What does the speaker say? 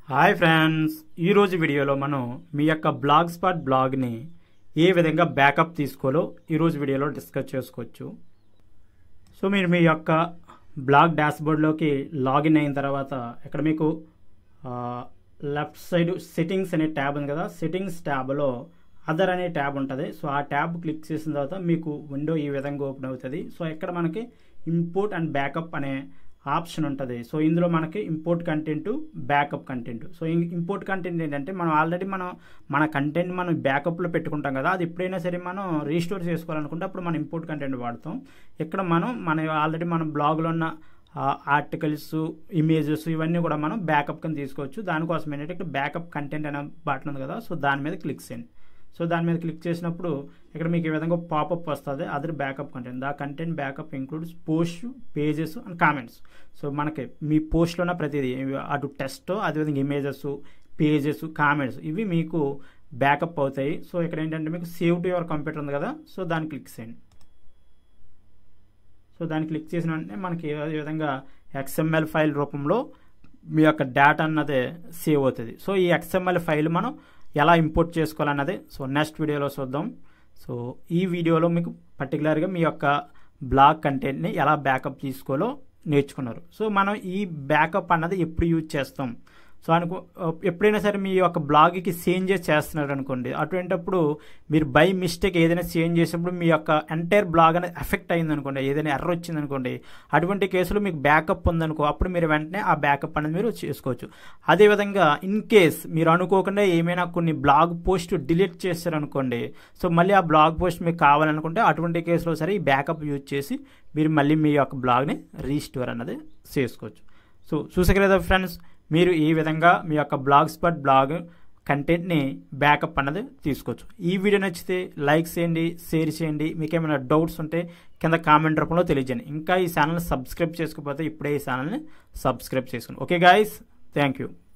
hi friends ఈరోజు వీడియోలో మనం మీ యొక్క బ్లాగ్ స్పాట్ బ్లాగ్ని ఏ విధంగా బ్యాకప్ తీసుకోవాలో ఈరోజు వీడియోలో డిస్కస్ చేసుకోవచ్చు సో మీరు మీ యొక్క బ్లాగ్ డాష్బోర్డ్లోకి లాగిన్ అయిన తర్వాత ఇక్కడ మీకు లెఫ్ట్ సైడ్ సెట్టింగ్స్ అనే ట్యాబ్ ఉంది కదా సెట్టింగ్స్ ట్యాబ్లో అదర్ అనే ట్యాబ్ ఉంటుంది సో ఆ ట్యాబ్ క్లిక్ చేసిన తర్వాత మీకు విండో ఈ విధంగా ఓపెన్ అవుతుంది సో ఇక్కడ మనకి ఇంపోర్ట్ అండ్ బ్యాకప్ అనే ఆప్షన్ ఉంటుంది సో ఇందులో మనకి import content backup content so import content ఏంటంటే మనం ఆల్రెడీ మనం మన కంటెంట్ మనం బ్యాకప్లో పెట్టుకుంటాం కదా అది ఎప్పుడైనా సరే మనం రీస్టోర్ చేసుకోవాలనుకుంటే అప్పుడు మనం ఇంపోర్ట్ కంటెంట్ వాడతాం ఇక్కడ మనం మన ఆల్రెడీ మన బ్లాగ్లో ఉన్న ఆర్టికల్స్ ఇమేజెస్ ఇవన్నీ కూడా మనం బ్యాకప్ కింద తీసుకోవచ్చు దానికోసం ఏంటంటే ఇక్కడ బ్యాకప్ కంటెంట్ అనే బటన్ ఉంది కదా సో దాని మీద క్లిక్ చేయండి సో దాని మీద క్లిక్ చేసినప్పుడు ఇక్కడ మీకు ఈ విధంగా పాపప్ వస్తుంది other backup content the content backup includes post pages and comments so మనకి మీ పోస్ట్లో ఉన్న ప్రతిదీ అటు టెస్ట్ అదేవిధంగా ఇమేజెస్ పేజెస్ కామెంట్స్ ఇవి మీకు బ్యాకప్ అవుతాయి సో ఇక్కడ ఏంటంటే మీకు సేవ్ టు యువర్ కంప్యూటర్ ఉంది కదా సో దాన్ని క్లిక్ చేయండి సో దాన్ని క్లిక్ చేసిన వెంటనే మనకి ఈ విధంగా ఎక్స్ఎంఎల్ ఫైల్ రూపంలో మీ యొక్క డేటా అన్నది సేవ్ అవుతుంది సో ఈ ఎక్స్ఎంఎల్ ఫైల్ మనం ఎలా ఇంపోర్ట్ చేసుకోవాలన్నది సో నెక్స్ట్ వీడియోలో చూద్దాం సో ఈ వీడియోలో మీకు పర్టికులర్గా మీ యొక్క బ్లాగ్ కంటెంట్ని ఎలా బ్యాకప్ తీసుకోవాలో నేర్చుకున్నారు సో మనం ఈ బ్యాకప్ అన్నది ఎప్పుడు యూజ్ చేస్తాం సో అనుకో ఎప్పుడైనా సరే మీ యొక్క బ్లాగ్కి చేంజెస్ చేస్తున్నారు అనుకోండి అటువంటిప్పుడు మీరు బై మిస్టేక్ ఏదైనా చేంజ్ చేసినప్పుడు మీ యొక్క ఎంటైర్ బ్లాగ్ అనేది ఎఫెక్ట్ అయింది అనుకోండి ఏదైనా ఎర్ర వచ్చింది అనుకోండి అటువంటి కేసులో మీకు బ్యాకప్ ఉందనుకో అప్పుడు మీరు వెంటనే ఆ బ్యాకప్ అనేది మీరు చేసుకోవచ్చు అదేవిధంగా ఇన్ కేస్ మీరు అనుకోకుండా ఏమైనా కొన్ని బ్లాగ్ పోస్ట్ డిలీట్ చేస్తారనుకోండి సో మళ్ళీ ఆ బ్లాగ్ పోస్ట్ మీకు కావాలనుకుంటే అటువంటి కేసులో సరే ఈ బ్యాకప్ యూజ్ చేసి మీరు మళ్ళీ మీ యొక్క బ్లాగ్ని రీస్టోర్ అన్నది చేసుకోవచ్చు సో చూసారు కదా ఫ్రెండ్స్ మీరు ఈ విధంగా మీ యొక్క బ్లాగ్ స్పాట్ బ్లాగ్ కంటెంట్ని బ్యాకప్ అన్నది తీసుకోవచ్చు ఈ వీడియో నచ్చితే లైక్ చేయండి షేర్ చేయండి మీకు ఏమైనా డౌట్స్ ఉంటే కింద కామెంట్ రూపంలో తెలియజేయండి ఇంకా ఈ ఛానల్ని సబ్స్క్రైబ్ చేసుకోకపోతే ఇప్పుడే ఈ ఛానల్ని సబ్స్క్రైబ్ చేసుకోండి ఓకే గాయస్ థ్యాంక్ యూ